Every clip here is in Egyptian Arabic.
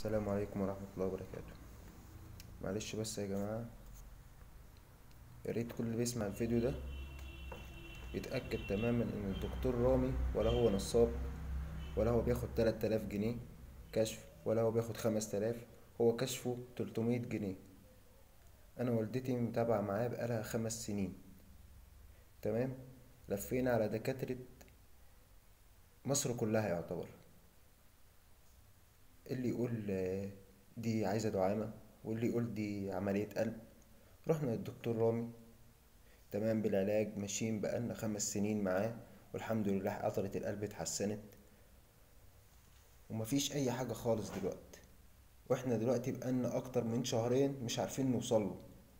السلام عليكم ورحمة الله وبركاته معلش بس يا جماعة يا ريت كل اللي بيسمع الفيديو ده يتأكد تماما ان الدكتور رامي ولا هو نصاب ولا هو بياخد تلات آلاف جنيه كشف ولا هو بياخد خمس تلاف هو كشفه تلتمية جنيه انا والدتي متابعة معاه بقالها خمس سنين تمام لفينا على دكاترة مصر كلها يعتبر اللي يقول آه، دي عايزة دعامة واللي يقول دي عملية قلب رحنا للدكتور رامي تمام بالعلاج ماشيين بقالنا خمس سنين معاه والحمد لله عضلة القلب اتحسنت ومفيش أي حاجة خالص دلوقتي واحنا دلوقتي بقالنا أكتر من شهرين مش عارفين نوصله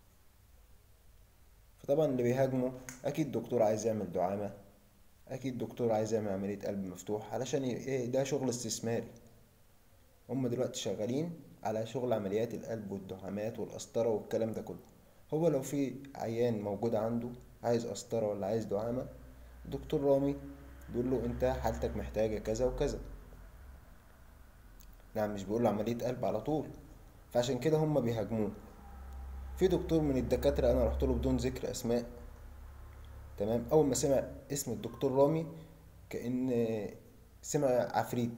فطبعا اللي بيهاجمه أكيد دكتور عايز يعمل دعامة أكيد دكتور عايز يعمل عملية قلب مفتوح علشان ي- إيه ده شغل استثماري هما دلوقتي شغالين على شغل عمليات القلب والدعامات والقسطرة والكلام ده كله هو لو في عيان موجود عنده عايز قسطرة ولا عايز دعامة دكتور رامي بيقول له انت حالتك محتاجة كذا وكذا نعم مش بيقول له عملية قلب على طول فعشان كده هما بيهاجموه في دكتور من الدكاترة انا رحت له بدون ذكر اسماء تمام اول ما سمع اسم الدكتور رامي كأن سمع عفريت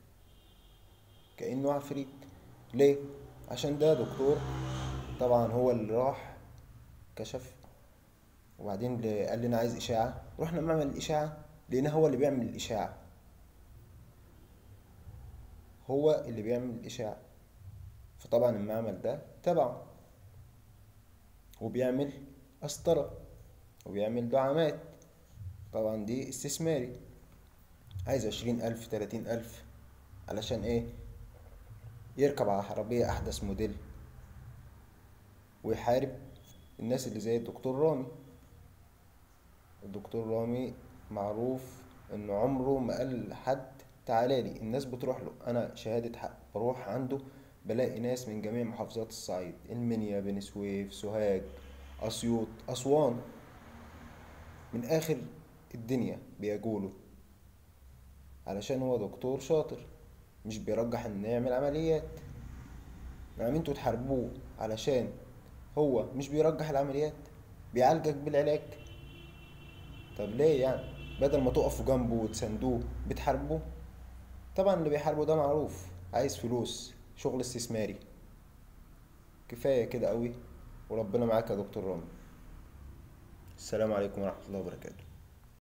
كأنه عفريت ليه عشان ده دكتور طبعا هو اللي راح كشف وبعدين اللي قال لنا عايز اشاعة رحنا معمل الاشاعة لقيناه هو اللي بيعمل الاشاعة هو اللي بيعمل الاشاعة فطبعا المعمل ده تبعه وبيعمل قسطرة وبيعمل دعامات طبعا دي استثماري عايز عشرين ألف تلاتين ألف علشان ايه يركب على عربية أحدث موديل ويحارب الناس اللي زي الدكتور رامي الدكتور رامي معروف انه عمره ما قال لحد تعالى لي الناس بتروح له انا شهادة حق بروح عنده بلاقي ناس من جميع محافظات الصعيد المنيا بني سويف سوهاج اسيوط اسوان من اخر الدنيا بيجوله علشان هو دكتور شاطر مش بيرجح ان يعمل عمليات نعم انتوا تحاربوه علشان هو مش بيرجح العمليات بيعالجك بالعلاج طب ليه يعني بدل ما تقفوا جنبه وتساندوه بتحاربوه طبعا اللي بيحاربه ده معروف عايز فلوس شغل استثماري كفاية كده قوي وربنا معاك يا دكتور رامي السلام عليكم ورحمة الله وبركاته